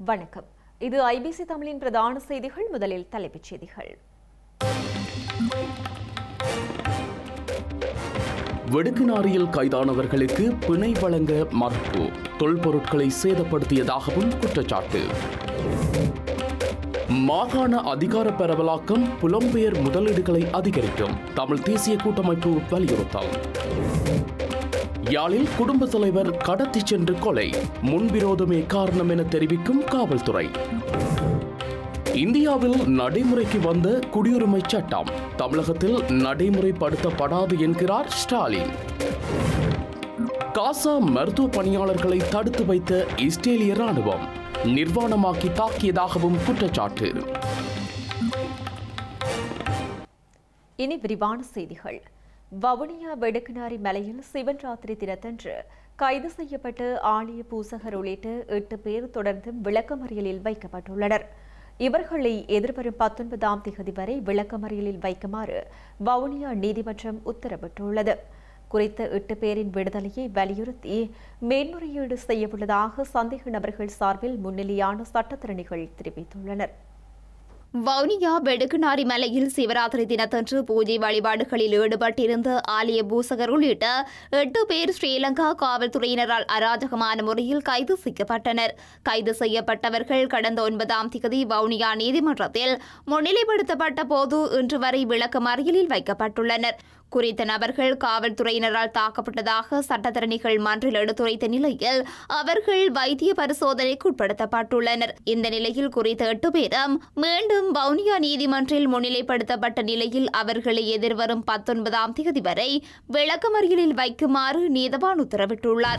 வணக்கம் இது ஐபிசி தமிழின் பிரதான செய்திகள் முதலில் தலைப்புச் செய்திகள் வெடுக்குநாரியில் கைதானவர்களுக்கு பிணை வழங்க மறுப்பு தொல்பொருட்களை சேதப்படுத்தியதாகவும் குற்றச்சாட்டு மாகாண அதிகார பரவலாக்கம் புலம்பெயர் முதலீடுகளை அதிகரிக்கும் தமிழ் தேசிய கூட்டமைப்பு வலியுறுத்தல் யாழில் குடும்ப தலைவர் கடத்தி சென்று கொலை முன்விரோதமே காரணம் என தெரிவிக்கும் காவல்துறை இந்தியாவில் நடைமுறைக்கு வந்த குடியுரிமை சட்டம் தமிழகத்தில் நடைமுறைப்படுத்தப்படாது என்கிறார் ஸ்டாலின் காசா மருத்துவ பணியாளர்களை தடுத்து வைத்த இஸ்ரேலிய ராணுவம் நிர்வாணமாக்கி தாக்கியதாகவும் குற்றச்சாட்டு இனி விரிவான செய்திகள் வவுனியா வெடுக்குநாரி மலையில் சிவன் ராத்திரி தினத்தன்று கைது செய்யப்பட்ட ஆலய பூசகர் உள்ளிட்ட எட்டு பேர் தொடர்ந்து விளக்கமறியலில் வைக்கப்பட்டுள்ளனர் இவர்களை எதிர்வரும் பத்தொன்பதாம் திகதி வரை விளக்கமறியலில் வைக்குமாறு வவுனியா நீதிமன்றம் உத்தரவிட்டுள்ளது குறித்த எட்டு பேரின் விடுதலையை வலியுறுத்தி மேன்முறையீடு செய்யவுள்ளதாக சந்தேக நபர்கள் சார்பில் முன்னிலையான சட்டத்திறனிகள் தெரிவித்துள்ளனர் வவுனியா வெடுக்குநாரி மலையில் சிவராத்திரி தினத்தன்று பூஜை வழிபாடுகளில் ஈடுபட்டிருந்த ஆலய பூசகர் உள்ளிட்ட எட்டு பேர் ஸ்ரீலங்கா காவல்துறையினரால் அராஜகமான முறையில் கைது செய்யப்பட்டனர் கைது செய்யப்பட்டவர்கள் கடந்த ஒன்பதாம் திகதி வவுனியா நீதிமன்றத்தில் முன்னிலைப்படுத்தப்பட்ட போது இன்று வரை விளக்கமறியலில் வைக்கப்பட்டுள்ளனர் குறித்த நபர்கள் காவல்துறையினரால் தாக்கப்பட்டதாக சட்டத்தரணிகள் மன்றில் எடுத்துரைத்த நிலையில் அவர்கள் வைத்திய பரிசோதனைக்கு உட்படுத்தப்பட்டுள்ளனர் இந்த நிலையில் குறித்த எட்டு பேரும் மீண்டும் வவுனியா நீதிமன்றில் முன்னிலைப்படுத்தப்பட்ட நிலையில் அவர்களை எதிர்வரும் பத்தொன்பதாம் தேதி வரை விளக்கமறியலில் வைக்குமாறு நீதவான் உத்தரவிட்டுள்ளார்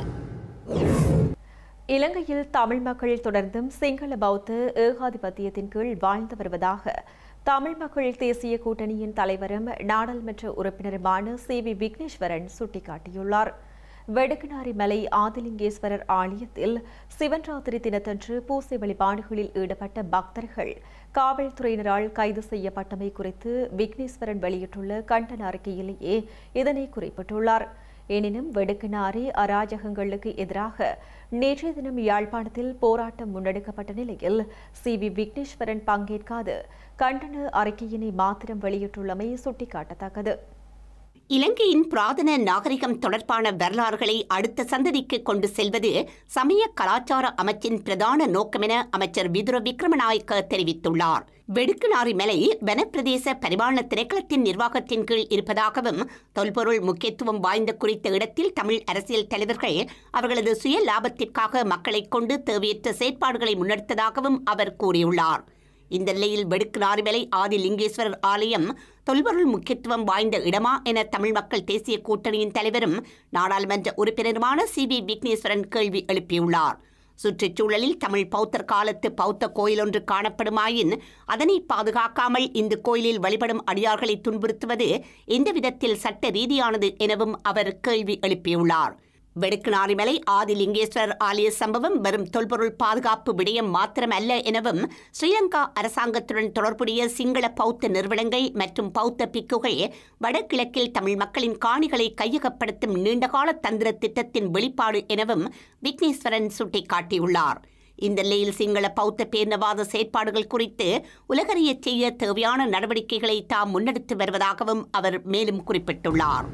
இலங்கையில் தமிழ் மக்கள் தொடர்ந்தும் சிங்கள பௌத்த ஏகாதிபத்தியத்தின் கீழ் வாழ்ந்து வருவதாக தமிழ் மக்கள் தேசிய கூட்டணியின் தலைவரும் நாடாளுமன்ற உறுப்பினருமான சி வி விக்னேஸ்வரன் சுட்டிக்காட்டியுள்ளார் வெடுக்குநாரி மலை ஆதிலிங்கேஸ்வரர் ஆலயத்தில் சிவன்ராத்திரி தினத்தன்று பூசை வழிபாடுகளில் ஈடுபட்ட பக்தர்கள் காவல்துறையினரால் கைது செய்யப்பட்டமை குறித்து விக்னேஸ்வரன் வெளியிட்டுள்ள கண்டன அறிக்கையிலேயே இதனை குறிப்பிட்டுள்ளார் எனினும் வெடுக்குநாரி அராஜகங்களுக்கு எதிராக நேற்றைய தினம் யாழ்ப்பாணத்தில் போராட்டம் முன்னெடுக்கப்பட்ட நிலையில் சி வி விக்னேஸ்வரன் பங்கேற்காது கண்டன அறிக்கையினை மாத்திரம் வெளியிட்டுள்ளமை சுட்டிக்காட்டத்தக்கது இலங்கையின் புராதன நாகரிகம் தொடர்பான வரலாறுகளை அடுத்த சந்ததிக்கு கொண்டு செல்வது சமய கலாச்சார அமைச்சின் பிரதான நோக்கமென அமைச்சர் விதுர விக்ரமநாயக்க தெரிவித்துள்ளார் வெடுக்குநாரி மலை வனப்பிரதேச பரிமாண திணைக்களத்தின் நிர்வாகத்தின் கீழ் இருப்பதாகவும் தொல்பொருள் முக்கியத்துவம் வாய்ந்த குறித்த இடத்தில் தமிழ் அரசியல் தலைவர்கள் அவர்களது சுய லாபத்திற்காக மக்களைக் கொண்டு தேவையற்ற செயற்பாடுகளை முன்னெடுத்ததாகவும் அவர் கூறியுள்ளார் இந்த நிலையில் வெடுக்கு நாரிமலை ஆதி லிங்கேஸ்வரர் ஆலயம் தொல்பொருள் முக்கியத்துவம் வாய்ந்த இடமா என தமிழ் மக்கள் தேசிய கூட்டணியின் தலைவரும் நாடாளுமன்ற உறுப்பினருமான சி வி விக்னேஸ்வரன் கேள்வி எழுப்பியுள்ளார் சுற்றுச்சூழலில் தமிழ் பௌத்தர் காலத்து பௌத்த கோயில் ஒன்று காணப்படுமாயின் அதனை பாதுகாக்காமல் இந்த கோயிலில் வழிபடும் அடியார்களை துன்புறுத்துவது எந்த விதத்தில் சட்ட ரீதியானது எனவும் அவர் கேள்வி எழுப்பியுள்ளார் வெடுக்குநாரிமலை ஆதிலிங்கேஸ்வரர் ஆலய சம்பவம் வெறும் தொல்பொருள் பாதுகாப்பு விடயம் மாத்திரமல்ல எனவும் ஸ்ரீலங்கா அரசாங்கத்துடன் தொடர்புடைய சிங்கள பௌத்த நிறுவனங்கள் மற்றும் பௌத்த பிக்குகள் வடகிழக்கில் தமிழ் மக்களின் காணிகளை கையகப்படுத்தும் நீண்டகால தந்திர திட்டத்தின் வெளிப்பாடு எனவும் விக்னேஸ்வரன் சுட்டிக்காட்டியுள்ளார் இந்த நிலையில் சிங்கள பௌத்த பேரினவாத செயற்பாடுகள் குறித்து உலகறியச் செய்ய தேவையான நடவடிக்கைகளை தாம் முன்னெடுத்து வருவதாகவும் அவர் மேலும் குறிப்பிட்டுள்ளார்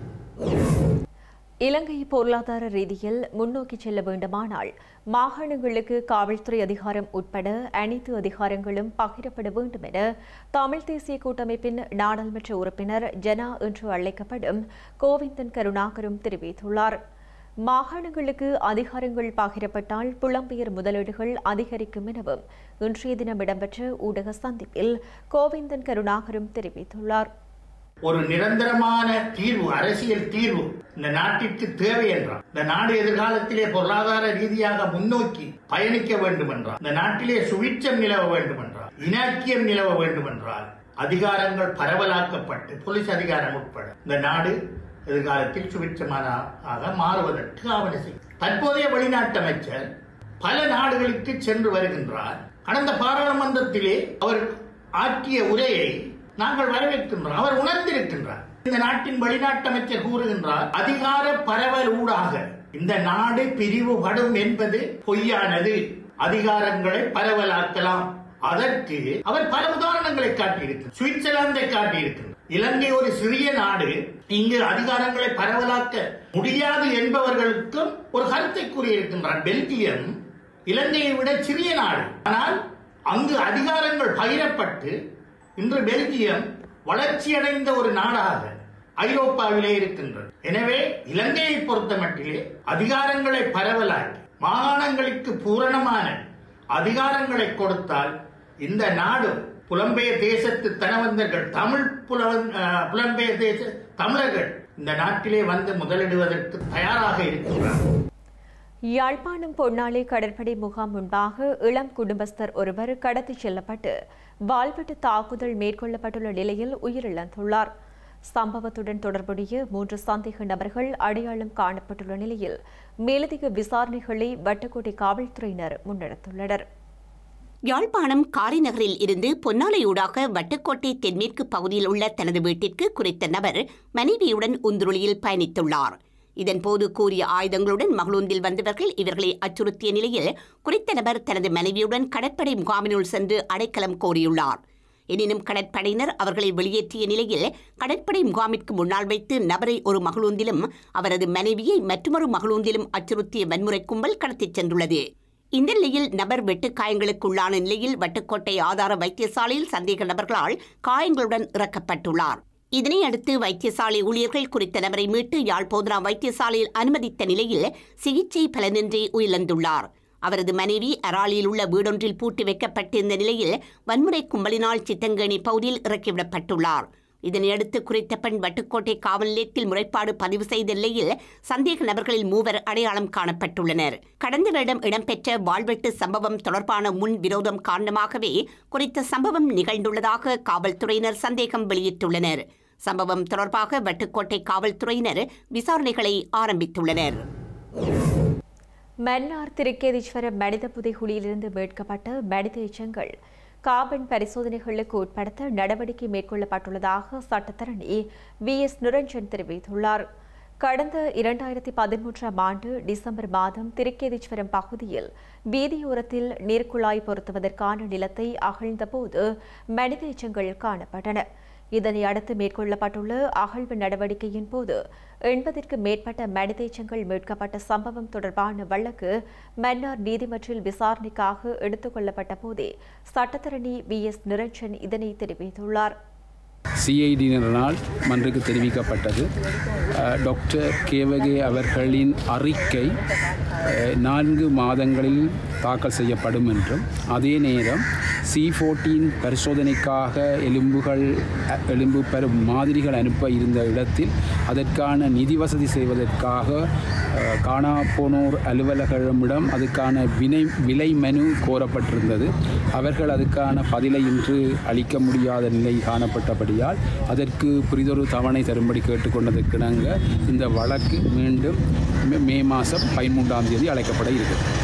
இலங்கை பொருளாதார ரீதியில் முன்னோக்கி செல்ல வேண்டுமானால் மாகாணங்களுக்கு காவல்துறை அதிகாரம் உட்பட அனைத்து அதிகாரங்களும் பகிரப்பட வேண்டும் என தமிழ் தேசிய கூட்டமைப்பின் நாடாளுமன்ற உறுப்பினர் ஜனா என்று அழைக்கப்படும் கோவிந்தன் கருணாகரும் தெரிவித்துள்ளார் மாகாணங்களுக்கு அதிகாரங்கள் பகிரப்பட்டால் புலம்பெயர் முதலீடுகள் அதிகரிக்கும் எனவும் இன்றைய தினம் இடம்பெற்ற ஊடக சந்திப்பில் கோவிந்தன் கருணாகரும் தெரிவித்துள்ளார் ஒரு நிரந்தரமான தீர்வு அரசியல் தீர்வு இந்த நாட்டிற்கு தேவை என்றார் இந்த நாடு எதிர்காலத்திலே பொருளாதார ரீதியாக முன்னோக்கி பயணிக்க வேண்டும் என்றால் இந்த நாட்டிலே சுவிச்சம் நிலவ வேண்டும் என்றால் இனாக்கியம் நிலவ வேண்டும் என்றால் அதிகாரங்கள் பரவலாக்கப்பட்டு போலீஸ் அதிகாரம் உட்பட இந்த நாடு எதிர்காலத்தில் சுவிச்சமாக மாறுவதற்கு ஆவண செய்யும் தற்போதைய வெளிநாட்டு அமைச்சர் பல நாடுகளுக்கு சென்று வருகின்றார் கடந்த பாராளுமன்றத்திலே அவர் ஆற்றிய உரையை நாங்கள் வரவேற்கின்றோம் அவர் உணர்ந்திருக்கின்றார் இந்த நாட்டின் வெளிநாட்டு அமைச்சர் கூறுகின்றார் அதிகார பரவல் ஊடாக இந்த நாடு பிரிவுபடும் என்பது பொய்யானது அதிகாரங்களை பரவலாக்கலாம் அதற்கு அவர் பல உதாரணங்களை காட்டியிருக்கிறார் சுவிட்சர்லாந்தை காட்டியிருக்கிறார் இலங்கை ஒரு சிறிய நாடு இங்கு அதிகாரங்களை பரவலாக்க முடியாது என்பவர்களுக்கும் ஒரு கருத்தை கூறியிருக்கின்றார் பெல்ஜியம் இலங்கையை விட சிறிய நாடு ஆனால் அங்கு அதிகாரங்கள் பகிரப்பட்டு இன்று பெல்ஜியம் வளர்ச்சியடைந்த ஒரு நாடாக ஐரோப்பாவிலே இருக்கின்றது எனவே இலங்கையை பொறுத்த மட்டிலே அதிகாரங்களை பரவலாக்கி மாகாணங்களுக்கு பூரணமான அதிகாரங்களை கொடுத்தால் இந்த நாடு புலம்பெயர் தேசத்து தனவந்தர்கள் தமிழ் புலவன் அஹ், புலம்பெயர் தேச தமிழர்கள் இந்த நாட்டிலே வந்து முதலிடுவதற்கு தயாராக இருக்கின்றார்கள் யாழ்ப்பாணம் பொன்னாளி கடற்படை முகாம் முன்பாக இளம் குடும்பஸ்தர் ஒருவர் கடத்திச் செல்லப்பட்டு வாள்வெட்டு தாக்குதல் மேற்கொள்ளப்பட்டுள்ள நிலையில் உயிரிழந்துள்ளார் சம்பவத்துடன் தொடர்புடைய மூன்று சந்தேக நபர்கள் அடையாளம் காணப்பட்டுள்ள நிலையில் மேலதிக விசாரணைகளை வட்டுக்கோட்டை காவல்துறையினர் முன்னெடுத்துள்ளனர் யாழ்ப்பாணம் காரைநகரில் இருந்து பொன்னாலையூடாக வட்டுக்கோட்டை தென்மேற்கு பகுதியில் உள்ள தனது வீட்டிற்கு குறித்த நபர் மனைவியுடன் உந்துருளியில் பயணித்துள்ளார் இதன்போது கூறிய ஆயுதங்களுடன் மகளூந்தில் வந்தவர்கள் இவர்களை அச்சுறுத்திய நிலையில் குறித்த நபர் தனது மனைவியுடன் கடற்படை முகாமினுள் சென்று அடைக்கலம் கோரியுள்ளார் எனினும் கடற்படையினர் அவர்களை வெளியேற்றிய நிலையில் கடற்படை முகாமிற்கு முன்னால் வைத்து நபரை ஒரு மகளூந்திலும் அவரது மனைவியை மற்றொரு மகளூந்திலும் அச்சுறுத்திய வன்முறை கும்பல் கடத்திச் சென்றுள்ளது இந்த நிலையில் நபர் வெட்டுக்காயங்களுக்குள்ளான நிலையில் வட்டுக்கோட்டை ஆதார வைத்தியசாலையில் சந்தேக நபர்களால் காயங்களுடன் இறக்கப்பட்டுள்ளார் இதனை அடுத்து வைத்தியசாலை ஊழியர்கள் குறித்த நபரை மீட்டு யாழ் போதனா வைத்தியசாலையில் அனுமதித்த நிலையில் சிகிச்சை பலனின்றி உயிரிழந்துள்ளார் அவரது மனைவி அராலியில் உள்ள வீடொன்றில் பூட்டி வைக்கப்பட்டிருந்த நிலையில் வன்முறை கும்பலினால் சித்தங்கேணி பகுதியில் இறக்கிவிடப்பட்டுள்ளார் இதனையடுத்து குறித்த பெண் வட்டுக்கோட்டை காவல் நிலையத்தில் முறைப்பாடு பதிவு செய்த நிலையில் சந்தேக நபர்களில் மூவர் அடையாளம் காணப்பட்டுள்ளனர் கடந்த வருடம் இடம்பெற்ற வாழ்வெட்டு சம்பவம் தொடர்பான முன் விரோதம் காரணமாகவே குறித்த சம்பவம் நிகழ்ந்துள்ளதாக காவல்துறையினர் சந்தேகம் வெளியிட்டுள்ளனர் சம்பவம் தொடர்பாக வட்டுக்கோட்டை காவல்துறையினர் விசாரணைகளை ஆரம்பித்துள்ளனர் மன்னார் திருக்கேதீஸ்வரம் மனித புதைகுழியிலிருந்து மீட்கப்பட்ட மனித எச்சங்கள் கார்பன் பரிசோதனைகளுக்கு உட்படுத்த நடவடிக்கை மேற்கொள்ளப்பட்டுள்ளதாக சட்டத்தரணி வி எஸ் நிரஞ்சன் தெரிவித்துள்ளார் கடந்த இரண்டாயிரத்தி பதிமூன்றாம் ஆண்டு டிசம்பர் மாதம் திருக்கேதீஸ்வரம் பகுதியில் வீதியோரத்தில் நீர்க்குழாய் பொருத்துவதற்கான நிலத்தை அகழ்ந்தபோது மனித எச்சங்கள் காணப்பட்டன இதனை அடுத்து மேற்கொள்ளப்பட்டுள்ள அகழ்வு நடவடிக்கையின் போது எண்பதிற்கு மேற்பட்ட மனித எச்சங்கள் மீட்கப்பட்ட சம்பவம் தொடர்பான வழக்கு மன்னார் நீதிமன்றில் விசாரணைக்காக எடுத்துக் கொள்ளப்பட்ட போதே சட்டத்தரணி வி எஸ் நிரஞ்சன் இதனை தெரிவித்துள்ளார் சிஐடியினரால் மன்றுக்கு தெரிவிக்கப்பட்டது அஹ், டாக்டர் கேவகே அவர்களின் அறிக்கை அஹ், நான்கு மாதங்களில் தாக்கல் செய்யப்படும் என்றும் அதே நேரம் சி ஃபோர்டீன் பரிசோதனைக்காக எலும்புகள் அ- எலும்பு பெறும் மாதிரிகள் அனுப்ப இருந்த இடத்தில் அதற்கான நிதி வசதி செய்வதற்காக அஹ், காணா போனோர் அலுவலகமிடம் அதுக்கான வினை விலை மனு கோரப்பட்டிருந்தது அவர்கள் அதுக்கான பதிலை இன்று அளிக்க முடியாத நிலை காணப்பட்டபடியால் அதற்கு புரிதொரு தவணை தரும்படி கேட்டுக்கொண்டதற்கிணங்க இந்த வழக்கு மீண்டும் மே- மே மாதம் பதிமூன்றாம் தேதி அழைக்கப்பட இருக்கிறது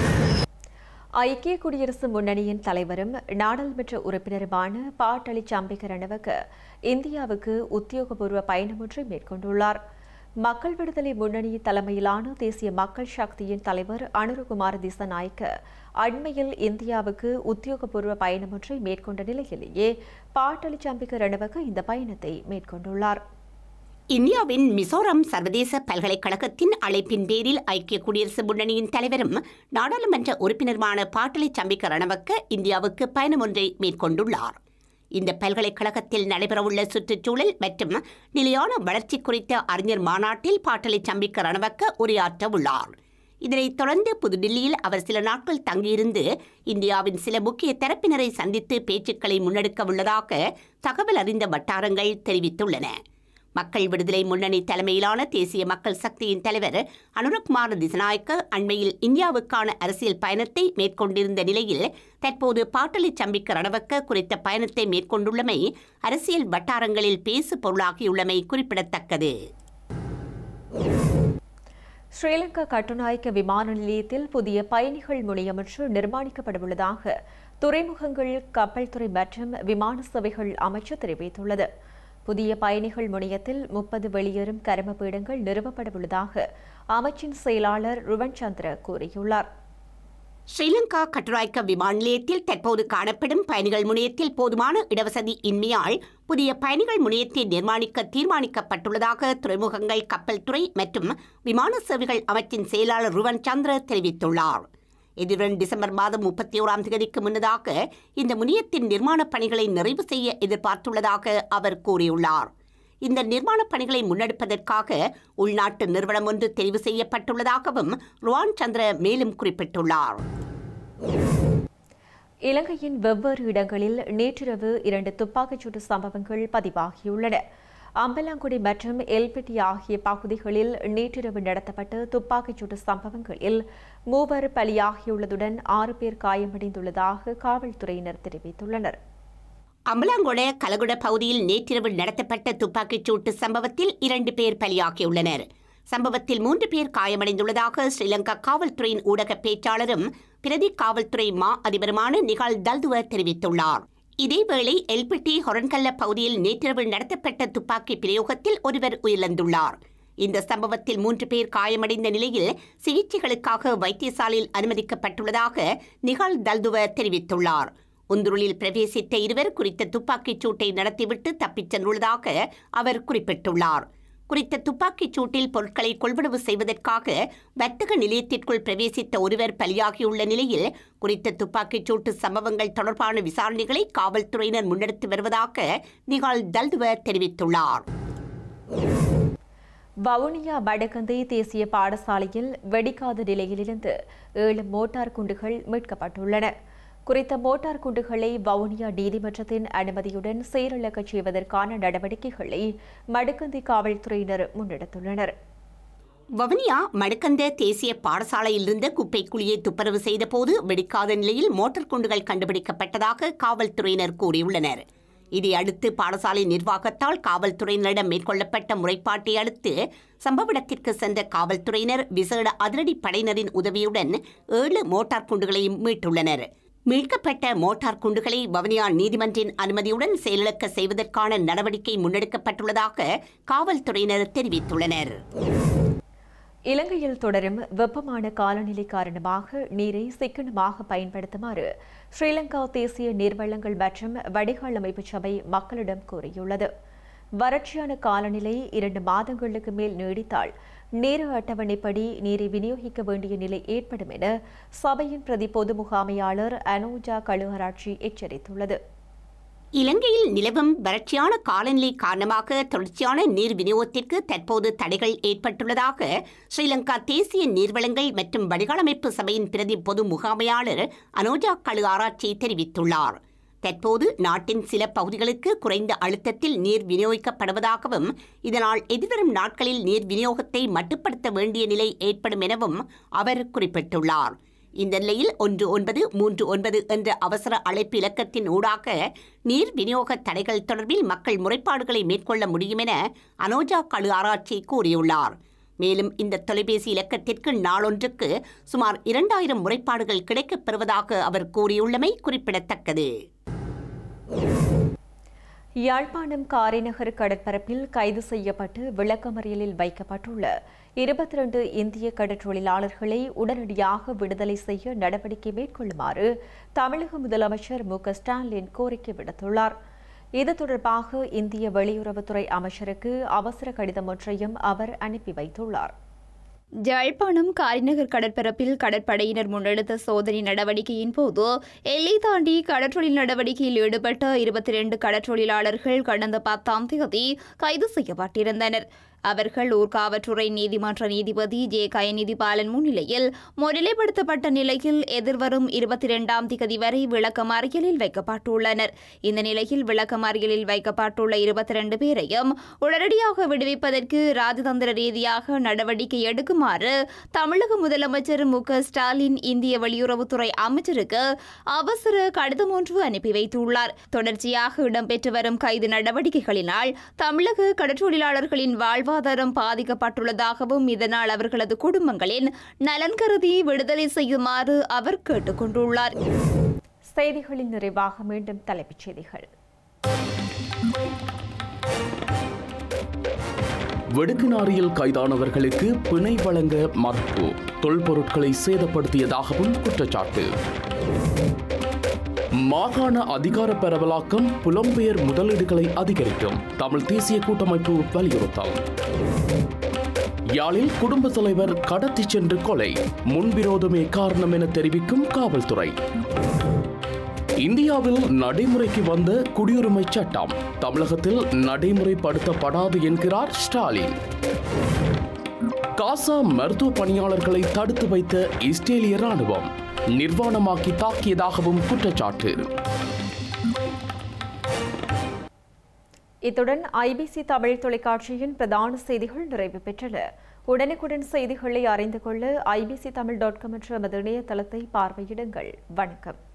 ஐக்கிய குடியரசு முன்னணியின் தலைவரும் நாடாளுமன்ற உறுப்பினருமான பாட்டளி சம்பிக்க ரணவக்க இந்தியாவுக்கு உத்தியோகபூர்வ பயணம் ஒன்றை மேற்கொண்டுள்ளார் மக்கள் விடுதலை முன்னணி தலைமையிலான தேசிய மக்கள் சக்தியின் தலைவர் அனுரகுமார் திசநாயக்க அண்மையில் இந்தியாவுக்கு உத்தியோகபூர்வ பயணம் ஒன்றை மேற்கொண்ட நிலையிலேயே பாட்டளி சம்பிக்க ரணவக்க இந்த பயணத்தை மேற்கொண்டுள்ளார் இந்தியாவின் மிசோரம் சர்வதேச பல்கலைக்கழகத்தின் அழைப்பின் பேரில் ஐக்கிய குடியரசு முன்னணியின் தலைவரும் நாடாளுமன்ற உறுப்பினருமான பாட்டலி சம்பிக்க ரணவக்க இந்தியாவுக்கு பயணம் ஒன்றை மேற்கொண்டுள்ளார் இந்த பல்கலைக்கழகத்தில் நடைபெறவுள்ள சுற்றுச்சூழல் மற்றும் நிலையான வளர்ச்சி குறித்த அறிஞர் மாநாட்டில் பாட்டலி சம்பிக்க ரணவக்க உரையாற்ற உள்ளார் இதனைத் தொடர்ந்து புதுடில்லியில் அவர் சில நாட்கள் தங்கியிருந்து இந்தியாவின் சில முக்கிய தரப்பினரை சந்தித்து பேச்சுக்களை முன்னெடுக்க உள்ளதாக தகவல் அறிந்த வட்டாரங்கள் தெரிவித்துள்ளன மக்கள் விடுதலை முன்னணி தலைமையிலான தேசிய மக்கள் சக்தியின் தலைவர் அனுரகுமார் திசநாயக்க அண்மையில் இந்தியாவுக்கான அரசியல் பயணத்தை மேற்கொண்டிருந்த நிலையில் தற்போது பாட்டலி சம்பிக்க ரணவக்க குறித்த பயணத்தை மேற்கொண்டுள்ளமை அரசியல் வட்டாரங்களில் பேசு பொருளாகியுள்ளமை குறிப்பிடத்தக்கது ஸ்ரீலங்கா கட்டுநாயக்க விமான நிலையத்தில் புதிய பயணிகள் முனையம் ஒன்று நிர்மாணிக்கப்படவுள்ளதாக துறைமுகங்கள் கப்பல் துறை மற்றும் விமான சேவைகள் அமைச்சு தெரிவித்துள்ளது புதிய பயணிகள் முனையத்தில் முப்பது வெளியேறும் கரும பீடங்கள் நிறுவப்படவுள்ளதாக அமைச்சின் செயலாளர் ருவன் சந்திர கூறியுள்ளார் ஸ்ரீலங்கா கட்டுராய்க்க விமான நிலையத்தில் தற்போது காணப்படும் பயணிகள் முனையத்தில் போதுமான இடவசதி இன்மையால் புதிய பயணிகள் முனையத்தை நிர்மாணிக்க தீர்மானிக்கப்பட்டுள்ளதாக துறைமுகங்கள் கப்பல் துறை மற்றும் விமான சேவைகள் அமைச்சின் செயலாளர் ருவன் சந்திர தெரிவித்துள்ளார் எதிர்வரும் டிசம்பர் மாதம் முப்பத்தி ஓராம் தேதிக்கு முன்னதாக இந்த முனையத்தின் நிர்மாணப் பணிகளை நிறைவு செய்ய எதிர்பார்த்துள்ளதாக அவர் கூறியுள்ளார் இந்த நிர்மாணப் பணிகளை முன்னெடுப்பதற்காக உள்நாட்டு நிறுவனம் ஒன்று தெரிவு செய்யப்பட்டுள்ளதாகவும் ருவான் சந்திர மேலும் குறிப்பிட்டுள்ளார் இலங்கையின் வெவ்வேறு இடங்களில் நேற்றிரவு இரண்டு துப்பாக்கிச்சூட்டு சம்பவங்கள் பதிவாகியுள்ளன அம்பலாங்குடி மற்றும் எல்பிட்டி ஆகிய பகுதிகளில் நேற்றிரவு நடத்தப்பட்ட துப்பாக்கிச்சூட்டு சம்பவங்களில் மூவர் பலியாகியுள்ளதுடன் ஆறு பேர் காயமடைந்துள்ளதாக காவல்துறையினர் தெரிவித்துள்ளனர் அம்பலாங்கொட கலகுட பகுதியில் நேற்றிரவு நடத்தப்பட்ட துப்பாக்கிச் சூட்டு சம்பவத்தில் இரண்டு பேர் பலியாகியுள்ளனர் சம்பவத்தில் மூன்று பேர் காயமடைந்துள்ளதாக ஸ்ரீலங்கா காவல்துறையின் ஊடக பேச்சாளரும் பிரதி காவல்துறை மா அதிபருமான நிகால் தல்துவ தெரிவித்துள்ளார் இதேவேளை எல்பிட்டி ஹொரன்கல்ல பகுதியில் நேற்றிரவு நடத்தப்பட்ட துப்பாக்கி பிரயோகத்தில் ஒருவர் உயிரிழந்துள்ளார் இந்த சம்பவத்தில் மூன்று பேர் காயமடைந்த நிலையில் சிகிச்சைகளுக்காக வைத்தியசாலையில் அனுமதிக்கப்பட்டுள்ளதாக நிகால் தல்துவ தெரிவித்துள்ளார் உந்துருளில் பிரவேசித்த இருவர் குறித்த துப்பாக்கிச் சூட்டை நடத்திவிட்டு தப்பிச் சென்றுள்ளதாக அவர் குறிப்பிட்டுள்ளார் குறித்த துப்பாக்கிச் சூட்டில் பொருட்களை கொள்வனவு செய்வதற்காக வர்த்தக நிலையத்திற்குள் பிரவேசித்த ஒருவர் பலியாகியுள்ள நிலையில் குறித்த துப்பாக்கிச் சூட்டு சம்பவங்கள் தொடர்பான விசாரணைகளை காவல்துறையினர் முன்னெடுத்து வருவதாக நிகால் தல்துவ தெரிவித்துள்ளார் வவுனியா வடகந்தை தேசிய பாடசாலையில் வெடிக்காத நிலையிலிருந்து ஏழு மோட்டார் குண்டுகள் மீட்கப்பட்டுள்ளன குறித்த மோட்டார் குண்டுகளை வவுனியா நீதிமன்றத்தின் அனுமதியுடன் செயலிழக்கச் செய்வதற்கான நடவடிக்கைகளை மடுக்கந்தி காவல்துறையினர் முன்னெடுத்துள்ளனர் வவுனியா மடுக்கந்த தேசிய பாடசாலையிலிருந்து குப்பை குழியை துப்புரவு செய்தபோது வெடிக்காத நிலையில் மோட்டார் குண்டுகள் கண்டுபிடிக்கப்பட்டதாக காவல்துறையினர் கூறியுள்ளனர் இதையடுத்து பாடசாலை நிர்வாகத்தால் காவல்துறையினரிடம் மேற்கொள்ளப்பட்ட முறைப்பாட்டை அடுத்து சம்பவ இடத்திற்கு சென்ற காவல்துறையினர் விசேட அதிரடி படையினரின் உதவியுடன் ஏழு மோட்டார் குண்டுகளையும் மீட்டுள்ளனர் மீட்கப்பட்ட மோட்டார் குண்டுகளை வவுனியா நீதிமன்றின் அனுமதியுடன் செயலிழக்க செய்வதற்கான நடவடிக்கை முன்னெடுக்கப்பட்டுள்ளதாக காவல்துறையினர் தெரிவித்துள்ளனர் இலங்கையில் தொடரும் வெப்பமான காலநிலை காரணமாக நீரை சிக்கனமாக பயன்படுத்துமாறு ஸ்ரீலங்கா தேசிய நீர்வளங்கள் மற்றும் வடிகால் அமைப்பு சபை மக்களிடம் கூறியுள்ளது வறட்சியான காலநிலை இரண்டு மாதங்களுக்கு மேல் நீடித்தால் நேர அட்டவணைப்படி நீரை விநியோகிக்க வேண்டிய நிலை ஏற்படும் என சபையின் பிரதி பொது முகாமையாளர் அனோஜா கழுகராட்சி எச்சரித்துள்ளது இலங்கையில் நிலவும் வறட்சியான காலநிலை காரணமாக தொடர்ச்சியான நீர் விநியோகத்திற்கு தற்போது தடைகள் ஏற்பட்டுள்ளதாக ஸ்ரீலங்கா தேசிய நீர்வளங்கள் மற்றும் வடிகாலமைப்பு சபையின் பிரதி பொது முகாமையாளர் அனோஜா கழு ஆராய்ச்சி தெரிவித்துள்ளார் தற்போது நாட்டின் சில பகுதிகளுக்கு குறைந்த அழுத்தத்தில் நீர் விநியோகிக்கப்படுவதாகவும் இதனால் எதிர்வரும் நாட்களில் நீர் விநியோகத்தை மட்டுப்படுத்த வேண்டிய நிலை ஏற்படும் எனவும் அவர் குறிப்பிட்டுள்ளார் இந்த நிலையில் ஒன்று ஒன்பது மூன்று ஒன்பது என்ற அவசர அழைப்பு இலக்கத்தின் ஊடாக நீர் விநியோக தடைகள் தொடர்பில் மக்கள் முறைப்பாடுகளை மேற்கொள்ள முடியும் என அனோஜா கழு ஆராய்ச்சி கூறியுள்ளார் மேலும் இந்த தொலைபேசி இலக்கத்திற்கு நாளொன்றுக்கு சுமார் இரண்டாயிரம் முறைப்பாடுகள் கிடைக்கப் பெறுவதாக அவர் கூறியுள்ளமை குறிப்பிடத்தக்கது யாழ்ப்பாணம் காரைநகர் கடற்பரப்பில் கைது செய்யப்பட்டு விளக்கமறியலில் வைக்கப்பட்டுள்ள இருபத்தி ரெண்டு இந்திய கடற்றொழிலாளர்களை உடனடியாக விடுதலை செய்ய நடவடிக்கை மேற்கொள்ளுமாறு தமிழக முதலமைச்சர் மு க ஸ்டாலின் கோரிக்கை விடுத்துள்ளார் இது தொடர்பாக இந்திய வெளியுறவுத்துறை அமைச்சருக்கு அவசர கடிதம் ஒன்றையும் அவர் அனுப்பி வைத்துள்ளார் ஜாழ்ப்பாணம் காரிநகர் கடற்பரப்பில் கடற்படையினர் முன்னெடுத்த சோதனை நடவடிக்கையின் போது எல்லை தாண்டி கடற்றொழில் நடவடிக்கையில் ஈடுபட்ட இருபத்தி ரெண்டு கடற்றொழிலாளர்கள் கடந்த பத்தாம் தேதி கைது செய்யப்பட்டிருந்தனர் அவர்கள் ஊர்காவற்றுறை நீதிமன்ற நீதிபதி ஜே கயநிதி பாலன் முன்னிலையில் முன்னிலைப்படுத்தப்பட்ட நிலையில் எதிர்வரும் இருபத்தி இரண்டாம் திகதி வரை விளக்கமறியலில் வைக்கப்பட்டுள்ளனர் இந்த நிலையில் விளக்கமறியலில் வைக்கப்பட்டுள்ள இருபத்தி ரெண்டு பேரையும் உடனடியாக விடுவிப்பதற்கு ராஜதந்திர ரீதியாக நடவடிக்கை எடுக்குமாறு தமிழக முதலமைச்சர் மு க ஸ்டாலின் இந்திய வெளியுறவுத்துறை அமைச்சருக்கு அவசர கடிதம் ஒன்று அனுப்பி வைத்துள்ளார் தொடர்ச்சியாக இடம்பெற்று வரும் கைது நடவடிக்கைகளினால் தமிழக கடற்றொழிலாளர்களின் வாழ்வாதாரம் பாதிக்கப்பட்டுள்ளதாகவும் இதனால் அவர்களது குடும்பங்களின் நலன் கருதி விடுதலை செய்யுமாறு அவர் கேட்டுக் கொண்டுள்ளார் செய்திகளின் நிறைவாக மீண்டும் தலைப்புச் செய்திகள் வெடுக்குநாரியில் கைதானவர்களுக்கு பிணை வழங்க மறுப்பு தொல்பொருட்களை சேதப்படுத்தியதாகவும் குற்றச்சாட்டு மாகாண அதிகார பரவலாக்கம் புலம்பெயர் முதலீடுகளை அதிகரிக்கும் தமிழ் தேசிய கூட்டமைப்பு வலியுறுத்தல் யாழில் குடும்ப தலைவர் கடத்தி சென்று கொலை முன்விரோதமே காரணம் என தெரிவிக்கும் காவல்துறை இந்தியாவில் நடைமுறைக்கு வந்த குடியுரிமை சட்டம் தமிழகத்தில் நடைமுறைப்படுத்தப்படாது என்கிறார் ஸ்டாலின் காசா மருத்துவ பணியாளர்களை தடுத்து வைத்த இஸ்ரேலிய ராணுவம் நிர்வாணமாக்கி தாக்கியதாகவும் குற்றச்சாட்டு இத்துடன் ஐபிசி தமிழ் தொலைக்காட்சியின் பிரதான செய்திகள் நிறைவு பெற்றன உடனுக்குடன் செய்திகளை அறிந்து கொள்ள ஐபிசி தமிழ் டாட் காம் என்ற எமது இணையதளத்தை பார்வையிடுங்கள் வணக்கம்